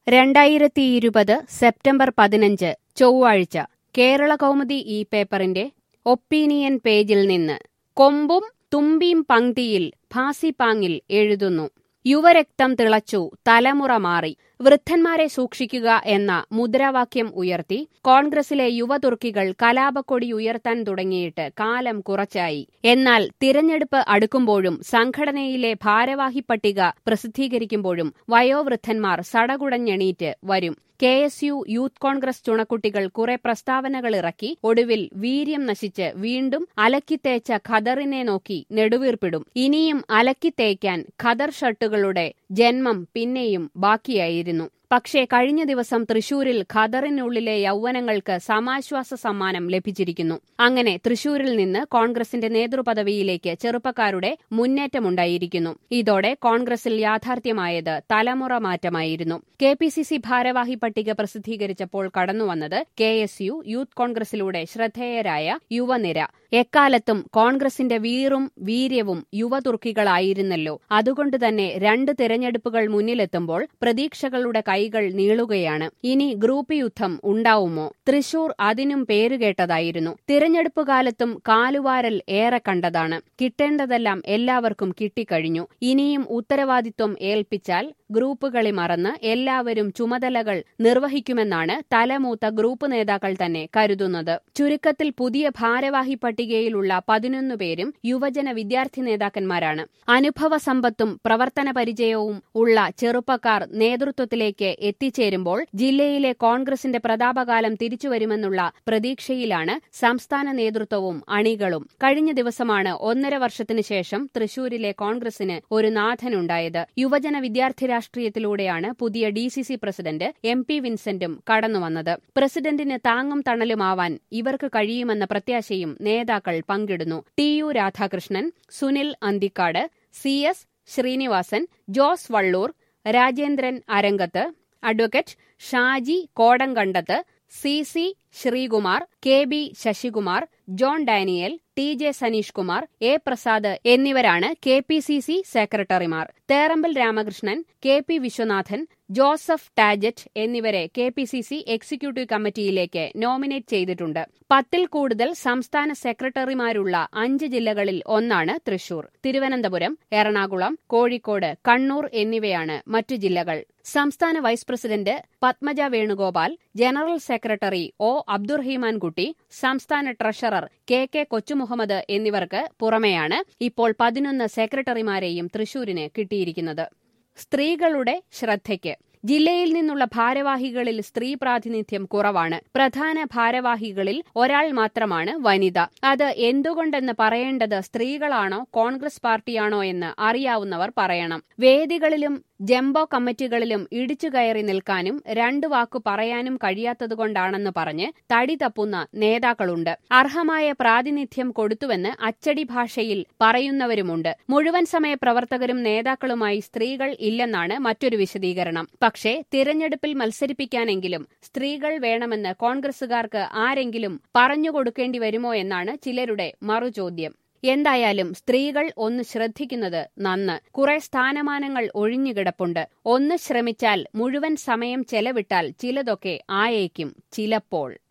രണ്ടായിരത്തി ഇരുപത് സെപ്റ്റംബർ പതിനഞ്ച് ചൊവ്വാഴ്ച കേരള കൗമുദി ഈ പേപ്പറിന്റെ ഒപ്പീനിയൻ പേജിൽ നിന്ന് കൊമ്പും തുമ്പീം പങ്ക്തിയിൽ ഭാസിപ്പാങ്ങിൽ എഴുതുന്നു യുവരക്തം തിളച്ചു തലമുറ മാറി വൃദ്ധന്മാരെ സൂക്ഷിക്കുക എന്ന മുദ്രാവാക്യം ഉയർത്തി കോൺഗ്രസിലെ യുവതുർക്കികൾ കലാപക്കൊടി ഉയർത്താൻ തുടങ്ങിയിട്ട് കാലം കുറച്ചായി എന്നാൽ തിരഞ്ഞെടുപ്പ് അടുക്കുമ്പോഴും സംഘടനയിലെ ഭാരവാഹി പട്ടിക പ്രസിദ്ധീകരിക്കുമ്പോഴും വയോവൃദ്ധന്മാർ സടകുടഞ്ഞെണീറ്റ് വരും K S U youth congress ചുണക്കുട്ടികൾ കുറെ പ്രസ്താവനകൾ ഇറക്കി ഒടുവിൽ വീര്യം നശിച്ച് വീണ്ടും അലക്കിത്തേച്ച ഖദറിനെ നോക്കി നെടുവീർപ്പിടും ഇനിയും അലക്കിത്തേയ്ക്കാൻ ഖദർ ഷർട്ടുകളുടെ ജന്മം പിന്നെയും ബാക്കിയായിരുന്നു പക്ഷേ കഴിഞ്ഞ ദിവസം തൃശൂരിൽ ഖദറിനുള്ളിലെ യൗവനങ്ങൾക്ക് സമാശ്വാസ സമ്മാനം ലഭിച്ചിരിക്കുന്നു അങ്ങനെ തൃശൂരിൽ നിന്ന് കോൺഗ്രസിന്റെ നേതൃപദവിയിലേക്ക് ചെറുപ്പക്കാരുടെ മുന്നേറ്റമുണ്ടായിരിക്കുന്നു ഇതോടെ കോൺഗ്രസിൽ യാഥാർത്ഥ്യമായത് തലമുറ മാറ്റമായിരുന്നു കെ പി സി സി ഭാരവാഹി പട്ടിക പ്രസിദ്ധീകരിച്ചപ്പോൾ കടന്നുവന്നത് കെ എസ് യു യൂത്ത് കോൺഗ്രസിലൂടെ ശ്രദ്ധേയരായ യുവനിര എക്കാലത്തും കോൺഗ്രസിന്റെ വീറും വീര്യവും യുവതുർക്കികളായിരുന്നല്ലോ അതുകൊണ്ട് തന്നെ രണ്ട് തിരഞ്ഞെടുപ്പുകൾ മുന്നിലെത്തുമ്പോൾ പ്രതീക്ഷകളുടെ കൈകൾ നീളുകയാണ് ഇനി ഗ്രൂപ്പ് യുദ്ധം ഉണ്ടാവുമോ തൃശൂർ അതിനും പേരുകേട്ടതായിരുന്നു തിരഞ്ഞെടുപ്പ് കാലത്തും കാലുവാരൽ ഏറെ കണ്ടതാണ് കിട്ടേണ്ടതെല്ലാം എല്ലാവർക്കും കിട്ടിക്കഴിഞ്ഞു ഇനിയും ഉത്തരവാദിത്വം ഏൽപ്പിച്ചാൽ ഗ്രൂപ്പുകളി മറന്ന് എല്ലാവരും ചുമതലകൾ നിർവഹിക്കുമെന്നാണ് തലമൂത്ത ഗ്രൂപ്പ് നേതാക്കൾ തന്നെ കരുതുന്നത് ചുരുക്കത്തിൽ പുതിയ ഭാരവാഹി പട്ടികയിലുള്ള പതിനൊന്ന് പേരും യുവജന വിദ്യാർത്ഥി നേതാക്കന്മാരാണ് അനുഭവ സമ്പത്തും പ്രവർത്തന പരിചയവും ഉള്ള ചെറുപ്പക്കാർ നേതൃത്വത്തിലേക്ക് എത്തിച്ചേരുമ്പോൾ ജില്ലയിലെ കോൺഗ്രസിന്റെ പ്രതാപകാലം തിരിച്ചുവരുമെന്നുള്ള പ്രതീക്ഷയിലാണ് സംസ്ഥാന നേതൃത്വവും അണികളും കഴിഞ്ഞ ദിവസമാണ് ഒന്നര വർഷത്തിനു ശേഷം തൃശൂരിലെ കോൺഗ്രസിന് ഒരു നാഥനുണ്ടായത് യുവജന വിദ്യാർത്ഥി രാഷ്ട്രീയത്തിലൂടെയാണ് പുതിയ D C C president M P വിൻസെന്റും കടന്നുവന്നത് പ്രസിഡന്റിന് താങ്ങും തണലുമാവാൻ ഇവർക്ക് കഴിയുമെന്ന പ്രത്യാശയും നേതാക്കൾ പങ്കിടുന്നു T U Radhakrishnan Sunil Anthikad C S Srinivasan Jose Valloor Rajendran Arangath advocate Shaji Kodankandath C C Sreekumar K B Sasikumar John Daniel T J Saneesh Kumar A Prasad എന്നിവരാണ് കെ പി സി സി സെക്രട്ടറിമാർ Therambil Ramakrishnan K P Viswanathan Joseph Tajet എന്നിവരെ K P C C executive കമ്മിറ്റിയിലേക്ക് നോമിനേറ്റ് ചെയ്തിട്ടുണ്ട് പത്തിൽ കൂടുതൽ സംസ്ഥാന സെക്രട്ടറിമാരുള്ള അഞ്ച് ജില്ലകളിൽ ഒന്നാണ് തൃശൂർ തിരുവനന്തപുരം എറണാകുളം കോഴിക്കോട് കണ്ണൂർ എന്നിവയാണ് മറ്റു ജില്ലകൾ സംസ്ഥാന vice president Padmaja Venugopal general secretary O Abdurahimankutty സംസ്ഥാന ട്രഷറർ കെ കെ കൊച്ചുമുഹമ്മദ് എന്നിവർക്ക് പുറമെയാണ് ഇപ്പോൾ പതിനൊന്ന് സെക്രട്ടറിമാരെയും തൃശൂരിന് കിട്ടിയിരിക്കുന്നത് സ്ത്രീകളുടെ ശ്രദ്ധയ്ക്ക് ജില്ലയിൽ നിന്നുള്ള ഭാരവാഹികളിൽ സ്ത്രീ പ്രാതിനിധ്യം കുറവാണ് പ്രധാന ഭാരവാഹികളിൽ ഒരാൾ മാത്രമാണ് വനിത അത് എന്തുകൊണ്ടെന്ന് പറയേണ്ടത് സ്ത്രീകളാണോ കോൺഗ്രസ് പാർട്ടിയാണോ എന്ന് അറിയാവുന്നവർ പറയണം വേദികളിലും ജംബോ കമ്മിറ്റികളിലും ഇടിച്ചു കയറി നിൽക്കാനും രണ്ടു വാക്കു പറയാനും കഴിയാത്തതുകൊണ്ടാണെന്ന് പറഞ്ഞ് തടി തപ്പുന്ന നേതാക്കളുണ്ട് അർഹമായ പ്രാതിനിധ്യം കൊടുത്തുവെന്ന് അച്ചടി ഭാഷയിൽ പറയുന്നവരുമുണ്ട് മുഴുവൻ സമയ പ്രവർത്തകരും നേതാക്കളുമായി സ്ത്രീകൾ ഇല്ലെന്നാണ് മറ്റൊരു വിശദീകരണം പക്ഷേ തിരഞ്ഞെടുപ്പിൽ മത്സരിപ്പിക്കാനെങ്കിലും സ്ത്രീകൾ വേണമെന്ന് കോൺഗ്രസുകാർക്ക് ആരെങ്കിലും പറഞ്ഞുകൊടുക്കേണ്ടി വരുമോ എന്നാണ് ചിലരുടെ മറുചോദ്യം എന്തായാലും സ്ത്രീകൾ ഒന്ന് ശ്രദ്ധിക്കുന്നത് നന്ന് കുറെ സ്ഥാനമാനങ്ങൾ ഒഴിഞ്ഞുകിടപ്പുണ്ട് ഒന്ന് ശ്രമിച്ചാൽ മുഴുവൻ സമയം ചെലവിട്ടാൽ ചിലതൊക്കെ ആയേക്കും ചിലപ്പോൾ